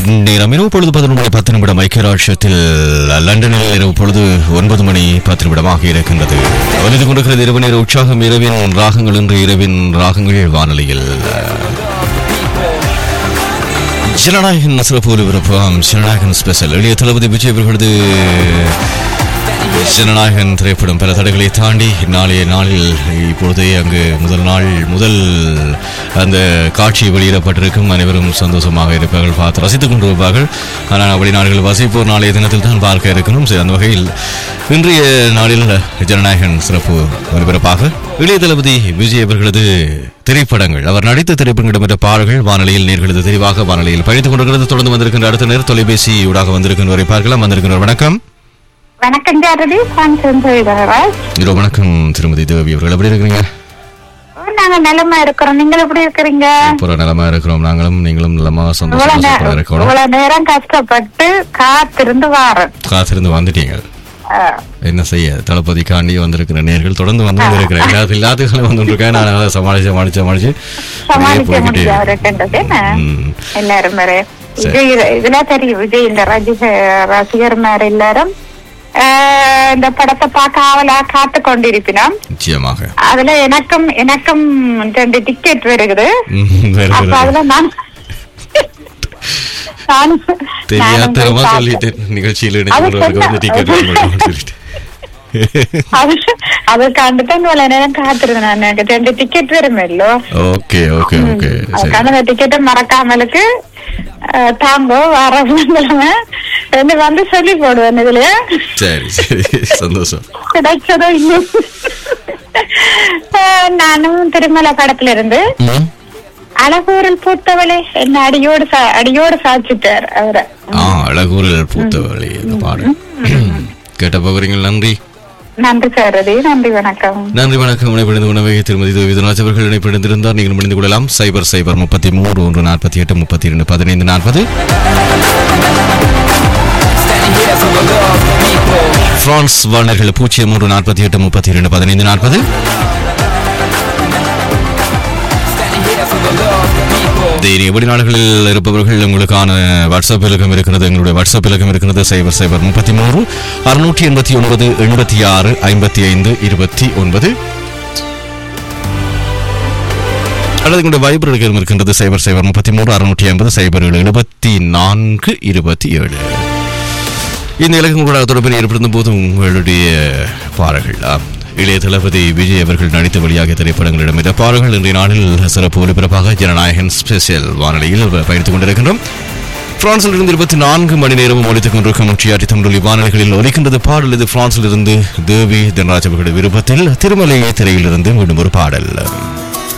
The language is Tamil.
நேரம் இரவு பொழுது பதினொன்று மணி பத்து நிமிடம் ஐக்கிய ராஷ்டிரத்தில் லண்டனில் இரவு பொழுது ஒன்பது மணி பத்து நிமிடமாக இருக்கின்றது வலிது கொண்டிருக்கிறது இரவு நேர உற்சாகம் இரவின் ராகங்கள் என்று இரவின் ராகங்கள் வானொலியில் ஜனநாயகன் சிறப்பு ஒலிபரப்பாம் ஜனநாயகன் ஸ்பெஷல் எளிய தளபதி விஜய் அவர்களது ஜனநாயகன் திரைப்படம் பல தடைகளை தாண்டி நாளைய நாளில் இப்பொழுதே அங்கு முதல் நாள் முதல் அந்த காட்சி வெளியிடப்பட்டிருக்கும் அனைவரும் சந்தோஷமாக இருப்பார்கள் பார்த்து ரசித்துக் கொண்டிருப்பார்கள் ஆனால் வெளிநாடுகள் வசிப்போர் நாளைய தினத்தில் தான் பார்க்க இருக்கணும் சரி, அந்த வகையில் இன்றைய நாளில் ஜனநாயகன் சிறப்பு ஒலிபரப்பாக இளைய தளபதி விஜய் அவர்களது திரைப்படங்கள் அவர் நடித்த திரைப்படங்கள் என்ற பாடல்கள் வானொலியில் நேர்களது தெளிவாக வானொலியில் பயணித்துக் கொண்டிருக்கிறது தொடர்ந்து வந்திருக்கின்ற அடுத்த நேரம் தொலைபேசி ஊடாக வந்திருக்கின்றவரை பார்க்கலாம் வந்திருக்கின்றவர் வணக்கம் வணக்கம் ஜாரதி பாஞ்சராஜ் இரோ வணக்கம் திருமதி தேவி அவர்கள் எப்படி இருக்கிறீங்க நாங்க நிலமா இருக்கிறோம் நீங்க எப்படி இருக்கிறீங்க புற நலமா இருக்கிறோம் நாங்களும் நீங்களும் நலமா இவ்வளவு சந்தோஷமா நே- சூப்பரா இருக்கணும் இவ்வளவு நேரம் கஷ்டப்பட்டு காத்திருந்து வாரேன் காத்திருந்து வந்துட்டீங்க அஹ், என்ன செய்ய தளபதிக்காண்டி வந்திருக்கிற நேர்கள் தொடர்ந்து வந்து கொண்டிருக்கிறேன் எல்லாத்து எல்லாத்துக்கும் வந்துருக்கேன் நான் அதை சமாளிச்சு சமாளிச்சு சமாளிச்சு அப்படியே சமாளிக்க போய்கிட்டே முடியாது இருக்கின்றது என்ன? ம். எல்லாரும் வேற சரி. விஜய் இதுல தெரியும் விஜய் இந்த ரசிக ரசிகர்மார் எல்லாரும் அஹ், இந்த படத்தை பார்க்க ஆவலா காத்து கொண்டிருப்பினோம் நிச்சயமாக அதுல எனக்கும் எனக்கும் ரெண்டு டிக்கெட் வருகுது ம், வேற அப்ப வேற அதுல நான் நானும் தெரியாதனமா நானும் போய் சொல்லிட்டேன் நிகழ்ச்சியில் அது இணைக்கிறவர்களுக்கு வந்து சொன்னா- டிக்கெட் சொல்லிட்டு அது அதுக்காண்டு தான் இவ்வளவு நேரம் காத்திருந்தேன் நான் எனக்கு ரெண்டு டிக்கெட் வருமல்லோ ஓகே ஓகே ஓகே சரி அதுக்கான அந்த டிக்கெட்டை மறக்காமலுக்கு அஹ், தாங்கோ வர புதன்கிழமை ரெண்டு வந்து சொல்லி போடுவேன் இதுல சரி சரி சந்தோஷம் கிடைச்சதோ இன்னும் அஹ், நானும் திருமலை படத்துல இருந்து ம். அழகூரில் பூத்தவளே என்ன அடியோடு சா- அடியோடு சாச்சிட்டார் அவரை ஆ அழகூரில் பூத்தவழி அந்த பாடல் கேட்ட போகிறீங்க நன்றி நன்றி சாரதி நன்றி வணக்கம் நன்றி வணக்கம் இணைப்பிணைந்து உணவை திருமதி தேவிதராஜ் அவர்கள் இணைப்பிணைந்திருந்தார் நீங்கள் முடிந்து கொள்ளலாம் சைபர் சைபர் முப்பத்தி மூன்று ஒன்று நாற்பத்தி எட்டு முப்பத்தி இரண்டு பதினைந்து நாற்பது பிரான்ஸ் வாழ்நர்கள் பூஜ்ஜியம் மூன்று நாற்பத்தி எட்டு முப்பத்தி இரண்டு பதினைந்து நாற்பது தைரிய வெளிநாடுகளில் இருப்பவர்கள் உங்களுக்கான வாட்ஸ்அப் இலக்கம் இருக்கிறது எங்களுடைய வாட்ஸ்அப் இலக்கம் இருக்கிறது சைபர் சைபர் முப்பத்தி மூன்று அறுநூற்றி எண்பத்தி ஒன்பது எண்பத்தி ஆறு ஐம்பத்தி ஐந்து இருபத்தி ஒன்பது அல்லது எங்களுடைய வைபர் இலக்கம் இருக்கின்றது சைபர் சைபர் முப்பத்தி மூன்று அறுநூற்றி ஐம்பது சைபர் ஏழு எழுபத்தி நான்கு இருபத்தி ஏழு இந்த இலக்கம் கூட தொடர்பில் ஏற்படுத்தும் போது உங்களுடைய பாடல்கள் ஆ, இளைய தளபதி விஜய் அவர்கள் நடித்த வழியாக திரைப்படங்களிடம் இந்த பாடல்கள் இன்றைய நாளில் சிறப்பு ஒலிபரப்பாக ஜனநாயகன் ஸ்பெஷல் வானொலியில் பயணித்துக் கொண்டிருக்கின்றோம் பிரான்சில் இருந்து இருபத்தி நான்கு மணி நேரமும் ஒலித்துக் கொண்டிருக்கும் நூற்றியாற்றி தமிழொலி வானொலிகளில் ஒலிக்கின்றது பாடல் இது பிரான்சில் இருந்து தேவி தனராஜ் அவர்களுடைய விருப்பத்தில் திருமலை திரையிலிருந்து மீண்டும் ஒரு பாடல்